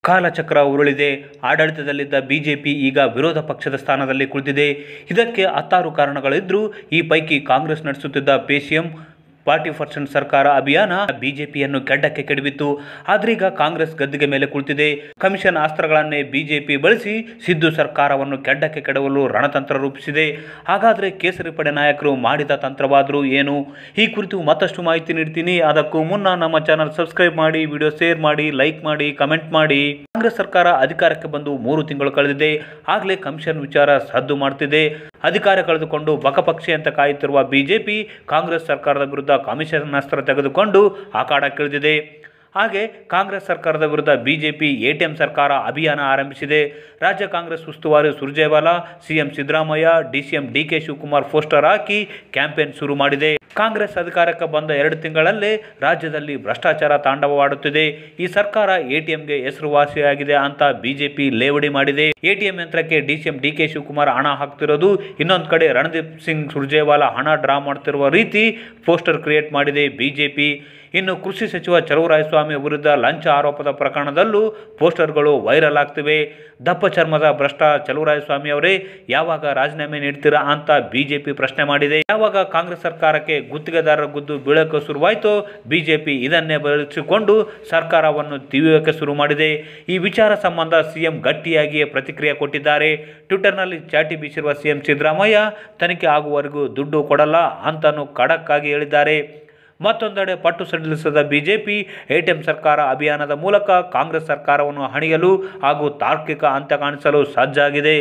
ಕಾಲಚಕ್ರ ಉರುಳಿದೆ ಆಡಳಿತದಲ್ಲಿದ್ದ BJP ಈಗ ವಿರೋಧ ಪಕ್ಷದ ಸ್ಥಾನದಲ್ಲಿ ಕುಳಿತಿದೆ ಇದಕ್ಕೆ ಹತ್ತಾರು ಕಾರಣಗಳಿದ್ರೂ ಈ ಪೈಕಿ ಕಾಂಗ್ರೆಸ್ ನಡೆಸುತ್ತಿದ್ದ ಪೇಸಿಎಂ ಫಾರ್ಟಿ ಪರ್ಸೆಂಟ್ ಸರ್ಕಾರ ಅಭಿಯಾನ ಬಿಜೆಪಿಯನ್ನು ಕೆಡ್ಡಕ್ಕೆ ಕೆಡವಿತ್ತು ಆದ್ರೀಗ ಕಾಂಗ್ರೆಸ್ ಗದ್ದಿಗೆ ಮೇಲೆ ಕುಳಿತಿದೆ ಕಮಿಷನ್ ಅಸ್ತ್ರಗಳನ್ನೇ ಬಿಜೆಪಿ ಬಳಸಿ ಸಿದ್ದು ಸರ್ಕಾರವನ್ನು ಕೆಡ್ಡಕ್ಕೆ ಕೆಡವಲು ರಣತಂತ್ರ ರೂಪಿಸಿದೆ ಹಾಗಾದರೆ ಕೇಸರಿ ಪಡೆ ನಾಯಕರು ಮಾಡಿದ ತಂತ್ರವಾದರೂ ಏನು ಈ ಕುರಿತು ಮತ್ತಷ್ಟು ಮಾಹಿತಿ ನೀಡ್ತೀನಿ ಅದಕ್ಕೂ ಮುನ್ನ ನಮ್ಮ ಚಾನಲ್ ಸಬ್ಸ್ಕ್ರೈಬ್ ಮಾಡಿ ವಿಡಿಯೋ ಶೇರ್ ಮಾಡಿ ಲೈಕ್ ಮಾಡಿ ಕಮೆಂಟ್ ಮಾಡಿ ಕಾಂಗ್ರೆಸ್ ಸರ್ಕಾರ ಅಧಿಕಾರಕ್ಕೆ ಬಂದು ಮೂರು ತಿಂಗಳು ಕಳೆದಿದೆ ಆಗಲೇ ಕಮಿಷನ್ ವಿಚಾರ ಸದ್ದು ಮಾಡ್ತಿದೆ ಅಧಿಕಾರ ಕಳೆದುಕೊಂಡು ಬಕಪಕ್ಷಿ ಅಂತ ಕಾಯುತ್ತಿರುವ ಬಿಜೆಪಿ ಕಾಂಗ್ರೆಸ್ ಸರ್ಕಾರದ ವಿರುದ್ಧ ಕಮಿಷನ್ ಅಸ್ತ್ರ ತೆಗೆದುಕೊಂಡು ಆಕಾಡಕ್ಕಿಳಿದಿದೆ ಹಾಗೆ ಕಾಂಗ್ರೆಸ್ ಸರ್ಕಾರದ ವಿರುದ್ಧ ಬಿಜೆಪಿ ಎಟಿಎಂ ಸರ್ಕಾರ ಅಭಿಯಾನ ಆರಂಭಿಸಿದೆ ರಾಜ್ಯ ಕಾಂಗ್ರೆಸ್ ಉಸ್ತುವಾರಿ Surjewala CM Siddaramaiah DCM D K Shivakumar poster ಹಾಕಿ ಕ್ಯಾಂಪೇನ್ ಶುರು ಮಾಡಿದೆ ಕಾಂಗ್ರೆಸ್ ಅಧಿಕಾರಕ್ಕೆ ಬಂದ ಎರಡು ತಿಂಗಳಲ್ಲೇ ರಾಜ್ಯದಲ್ಲಿ ಭ್ರಷ್ಟಾಚಾರ ತಾಂಡವವಾಡುತ್ತಿದೆ ಈ ಸರ್ಕಾರ ಎಟಿಎಂಗೆ ಹೆಸರುವಾಸಿಯಾಗಿದೆ ಅಂತ ಬಿಜೆಪಿ ಲೇವಡಿ ಮಾಡಿದೆ ಎಟಿಎಂ ಯಂತ್ರಕ್ಕೆ ಡಿಸಿಎಂ ಡಿಕೆ ಶಿವಕುಮಾರ್ ಹಣ ಹಾಕ್ತಿರೋದು ಇನ್ನೊಂದು ಕಡೆ ರಣದೀಪ್ ಸಿಂಗ್ ಸುರ್ಜೇವಾಲಾ ಹಣ ಡ್ರಾ ಮಾಡ್ತಿರುವ ರೀತಿ ಪೋಸ್ಟರ್ ಕ್ರಿಯೇಟ್ ಮಾಡಿದೆ ಬಿಜೆಪಿ ಇನ್ನು ಕೃಷಿ ಸಚಿವ ಚಲುವರಾಯಸ್ವಾಮಿ ವಿರುದ್ಧ ಲಂಚ ಆರೋಪದ ಪ್ರಕರಣದಲ್ಲೂ ಪೋಸ್ಟರ್ಗಳು ವೈರಲ್ ಆಗ್ತಿವೆ ದಪ್ಪ ಚರ್ಮದ ಭ್ರಷ್ಟ ಚಲುವರಾಯಸ್ವಾಮಿ ಅವರೇ ಯಾವಾಗ ರಾಜೀನಾಮೆ ನೀಡ್ತೀರಾ ಅಂತ ಬಿಜೆಪಿ ಪ್ರಶ್ನೆ ಮಾಡಿದೆ ಯಾವಾಗ ಕಾಂಗ್ರೆಸ್ ಸರ್ಕಾರಕ್ಕೆ ಗುತ್ತಿಗೆದಾರರ ಗುದ್ದು ಬೀಳಕ್ಕೆ ಶುರುವಾಯಿತೋ ಬಿಜೆಪಿ ಇದನ್ನೇ ಬಳಸಿಕೊಂಡು ಸರ್ಕಾರವನ್ನು ತಿವಿಯೋಕೆ ಶುರು ಮಾಡಿದೆ ಈ ವಿಚಾರ ಸಂಬಂಧ ಸಿಎಂ ಗಟ್ಟಿಯಾಗಿಯೇ ಪ್ರತಿಕ್ರಿಯೆ ಕೊಟ್ಟಿದ್ದಾರೆ ಟ್ವಿಟರ್ನಲ್ಲಿ ಚಾಟಿ ಬೀಸಿರುವ ಸಿಎಂ ಸಿದ್ದರಾಮಯ್ಯ ತನಿಖೆ ಆಗುವವರೆಗೂ ದುಡ್ಡು ಕೊಡಲ್ಲ ಅಂತನೂ ಖಡಕ್ ಆಗಿ ಹೇಳಿದ್ದಾರೆ ಮತ್ತೊಂದೆಡೆ ಪಟ್ಟು ಸಡಿಲಿಸದ ಬಿಜೆಪಿ ಎಟಿಎಂ ಸರ್ಕಾರ ಅಭಿಯಾನದ ಮೂಲಕ ಕಾಂಗ್ರೆಸ್ ಸರ್ಕಾರವನ್ನು ಹಣಿಯಲು ಹಾಗೂ ತಾರ್ಕಿಕ ಅಂತ್ಯ ಕಾಣಿಸಲು ಸಜ್ಜಾಗಿದೆ